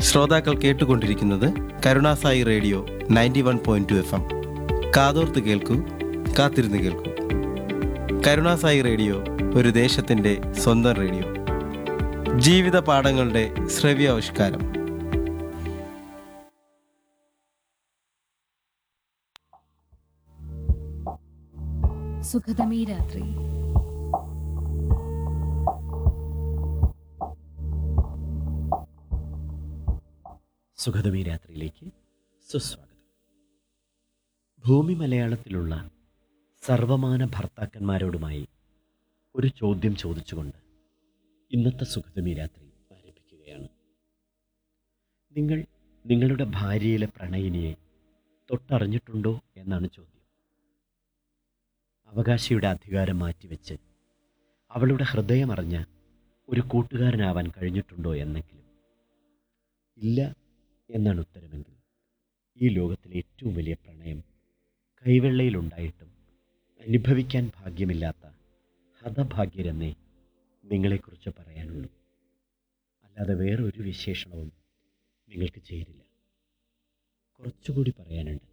ശ്രോതാക്കൾ കേട്ടുകൊണ്ടിരിക്കുന്നത് കരുണാസായി radio ninety one point two F M കാതോർത്ത് കേൾക്കൂ കാത്തിരുന്ന് കേൾക്കൂ കരുണാസായി റേഡിയോ ഒരു ദേശത്തിൻ്റെ സ്വന്തം റേഡിയോ ജീവിത പാഠങ്ങളുടെ ശ്രവ്യാവിഷ്കാരം സുഖതമീ രാത്രി സുഗതമി രാത്രിയിലേക്ക് സുസ്വാഗതം ഭൂമി മലയാളത്തിലുള്ള സർവമാന ഭർത്താക്കന്മാരോടുമായി ഒരു ചോദ്യം ചോദിച്ചുകൊണ്ട് ഇന്നത്തെ സുഗതമി രാത്രി ആരംഭിക്കുകയാണ് നിങ്ങൾ നിങ്ങളുടെ ഭാര്യയിലെ പ്രണയിനിയെ തൊട്ടറിഞ്ഞിട്ടുണ്ടോ എന്നാണ് ചോദ്യം അവകാശിയുടെ അധികാരം മാറ്റിവെച്ച് അവളുടെ ഹൃദയമറിഞ്ഞ ഒരു കൂട്ടുകാരനാവാൻ കഴിഞ്ഞിട്ടുണ്ടോ എന്നെങ്കിലും ഇല്ല എന്നാണ് ഉത്തരമെങ്കിൽ ഈ ലോകത്തിലെ ഏറ്റവും വലിയ പ്രണയം കൈവെള്ളയിലുണ്ടായിട്ടും അനുഭവിക്കാൻ ഭാഗ്യമില്ലാത്ത ഹതഭാഗ്യരെന്നേ നിങ്ങളെക്കുറിച്ച് പറയാനുള്ളൂ അല്ലാതെ വേറൊരു വിശേഷണവും നിങ്ങൾക്ക് ചേരില്ല കുറച്ചുകൂടി പറയാനുണ്ട്